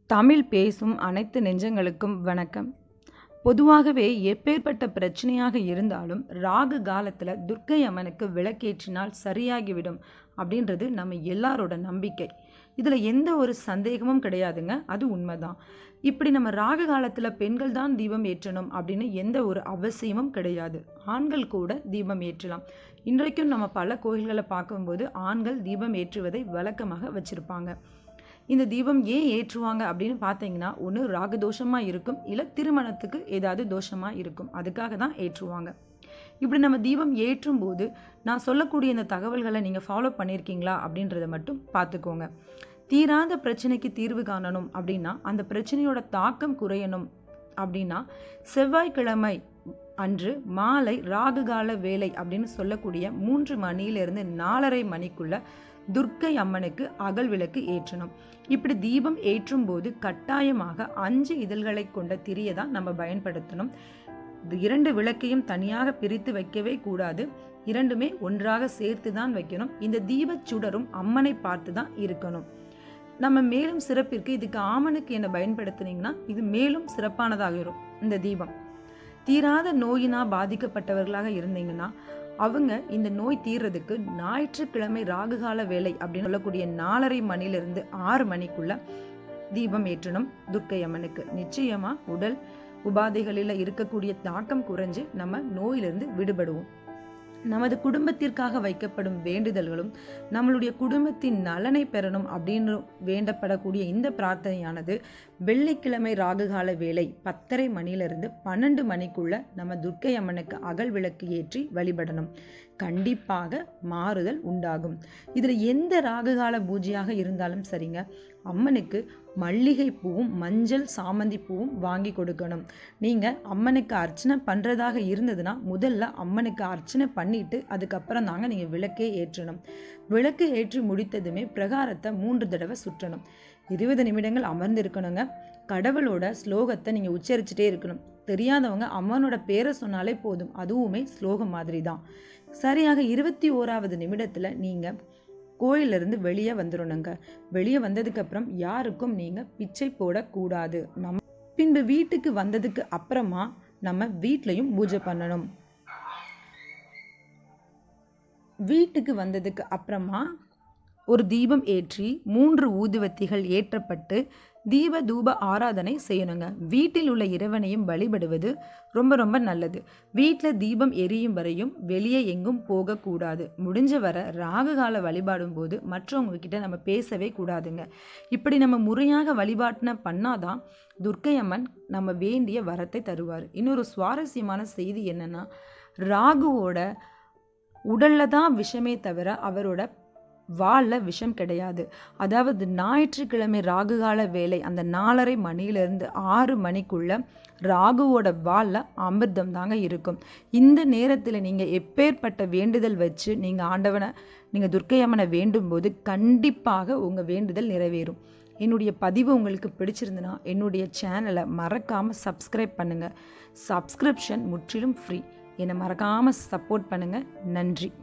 தமிழ் பேசும் அனைத்து நெஞ்சங்களுக்கும் வணக்கம் பொதுவாகவே எப்பேற்பட்ட பிரச்சனையாக இருந்தாலும் ராகு காலத்தில் துர்க்கை அம்மனுக்கு விளக்கேற்றினால் சரியாகிவிடும் அப்படின்றது நம்ம எல்லாரோட நம்பிக்கை இதில் எந்த ஒரு சந்தேகமும் கிடையாதுங்க அது உண்மைதான் இப்படி நம்ம ராகு காலத்தில் பெண்கள் தான் தீபம் ஏற்றணும் அப்படின்னு எந்த ஒரு அவசியமும் கிடையாது ஆண்கள் கூட தீபம் ஏற்றலாம் இன்றைக்கும் நம்ம பல கோயில்களை பார்க்கும்போது ஆண்கள் தீபம் ஏற்றுவதை வழக்கமாக வச்சுருப்பாங்க இந்த தீபம் ஏன் ஏற்றுவாங்க அப்படின்னு பார்த்தீங்கன்னா ஒன்று ராகு தோஷமாக இருக்கும் இல்லை திருமணத்துக்கு ஏதாவது தோஷமாக இருக்கும் அதுக்காக தான் ஏற்றுவாங்க இப்படி நம்ம தீபம் ஏற்றும் போது நான் சொல்லக்கூடிய இந்த தகவல்களை நீங்கள் ஃபாலோ பண்ணியிருக்கீங்களா அப்படின்றத மட்டும் பார்த்துக்கோங்க தீராத பிரச்சனைக்கு தீர்வு காணணும் அப்படின்னா அந்த பிரச்சனையோட தாக்கம் குறையணும் அப்படின்னா செவ்வாய்க்கிழமை அன்று மாலை ராகுகால வேலை அப்படின்னு சொல்லக்கூடிய மூன்று மணியிலிருந்து நாலரை மணிக்குள்ள துர்க்கை அம்மனுக்கு அகல் விளக்கு ஏற்றணும் இப்படி தீபம் ஏற்றும் போது கட்டாயமாக அஞ்சு இதழ்களை கொண்ட திரியை தான் நம்ம பயன்படுத்தணும் இது இரண்டு விளக்கையும் தனியாக பிரித்து வைக்கவே கூடாது இரண்டுமே ஒன்றாக சேர்த்து தான் வைக்கணும் இந்த தீபச் சுடரும் அம்மனை பார்த்து தான் இருக்கணும் நம்ம மேலும் சிறப்பிற்கு இதுக்கு ஆமனுக்கு என்ன பயன்படுத்துனீங்கன்னா இது மேலும் சிறப்பானதாக இருக்கும் இந்த தீபம் தீராத நோயினா பாதிக்கப்பட்டவர்களாக இருந்தீங்கன்னா அவங்க இந்த நோய் தீர்றதுக்கு ஞாயிற்றுக்கிழமை ராகுகால வேலை அப்படின்னு சொல்லக்கூடிய நாலரை மணிலிருந்து ஆறு மணிக்குள்ள தீபம் ஏற்றணும் துர்க்கை அம்மனுக்கு நிச்சயமா உடல் உபாதைகளில் இருக்கக்கூடிய தாக்கம் குறைஞ்சு நம்ம நோயிலிருந்து விடுபடுவோம் நமது குடும்பத்திற்காக வைக்கப்படும் வேண்டுதல்களும் நம்மளுடைய குடும்பத்தின் நலனை பெறணும் அப்படின்னு வேண்டப்படக்கூடிய இந்த பிரார்த்தனையானது வெள்ளிக்கிழமை ராகுகால வேலை பத்தரை மணிலிருந்து பன்னெண்டு மணிக்குள்ள நம்ம துர்க்கை அம்மனுக்கு அகல் விளக்கு ஏற்றி வழிபடணும் கண்டிப்பாக மாறுதல் உண்டாகும் இதில் எந்த ராகுகால பூஜையாக இருந்தாலும் சரிங்க அம்மனுக்கு மல்லிகை பூவும் மஞ்சள் சாமந்தி பூவும் வாங்கி கொடுக்கணும் நீங்கள் அம்மனுக்கு அர்ச்சனை பண்ணுறதாக இருந்ததுன்னா முதல்ல அம்மனுக்கு அர்ச்சனை பண்ணிட்டு அதுக்கப்புறம் தாங்க நீங்கள் விளக்கே ஏற்றணும் விளக்கு ஏற்றி முடித்ததுமே பிரகாரத்தை மூன்று தடவை சுற்றணும் இருபது நிமிடங்கள் அமர்ந்து இருக்கணுங்க கடவுளோட ஸ்லோகத்தை நீங்கள் உச்சரிச்சுட்டே இருக்கணும் தெரியாதவங்க அம்மனோட பேரை சொன்னாலே போதும் அதுவுமே ஸ்லோகம் மாதிரி தான் சரியாக இருபத்தி ஓராவது நிமிடத்தில் நீங்கள் கோயிலிருந்து வெளியே வந்துடணுங்க வெளியே வந்ததுக்கப்புறம் யாருக்கும் நீங்கள் பிச்சை போடக்கூடாது நம்ம பின்பு வீட்டுக்கு வந்ததுக்கு அப்புறமா நம்ம வீட்லையும் பூஜை பண்ணணும் வீட்டுக்கு வந்ததுக்கு அப்புறமா ஒரு தீபம் ஏற்றி மூன்று ஊதுவத்திகள் ஏற்றப்பட்டு தீப தூப ஆராதனை செய்யணுங்க வீட்டில் உள்ள இறைவனையும் வழிபடுவது ரொம்ப ரொம்ப நல்லது வீட்டில் தீபம் எரியும் வரையும் வெளியே எங்கும் போகக்கூடாது முடிஞ்ச வர ராகுகால வழிபாடும் போது மற்றவங்க கிட்ட நம்ம பேசவே கூடாதுங்க இப்படி நம்ம முறையாக வழிபாட்டின பண்ணாதான் துர்க்கை அம்மன் நம்ம வேண்டிய வரத்தை தருவார் இன்னொரு சுவாரஸ்யமான செய்தி என்னன்னா ராகுவோட உடல்ல தான் விஷமே தவிர அவரோட வாலில் விஷம் கிடையாது அதாவது ஞாயிற்றுக்கிழமை ராகுகால வேலை அந்த நாலரை மணியிலிருந்து ஆறு மணிக்குள்ள ராகுவோட வாலில் அமிர்தம் தாங்க இருக்கும் இந்த நேரத்தில் நீங்கள் எப்பேற்பட்ட வேண்டுதல் வச்சு நீங்கள் ஆண்டவனை நீங்கள் துர்க்கை அம்மனை வேண்டும் போது கண்டிப்பாக உங்கள் வேண்டுதல் நிறைவேறும் என்னுடைய பதிவு உங்களுக்கு பிடிச்சிருந்துன்னா என்னுடைய சேனலை மறக்காமல் சப்ஸ்கிரைப் பண்ணுங்கள் சப்ஸ்கிரிப்ஷன் முற்றிலும் ஃப்ரீ என்னை மறக்காமல் சப்போர்ட் பண்ணுங்கள் நன்றி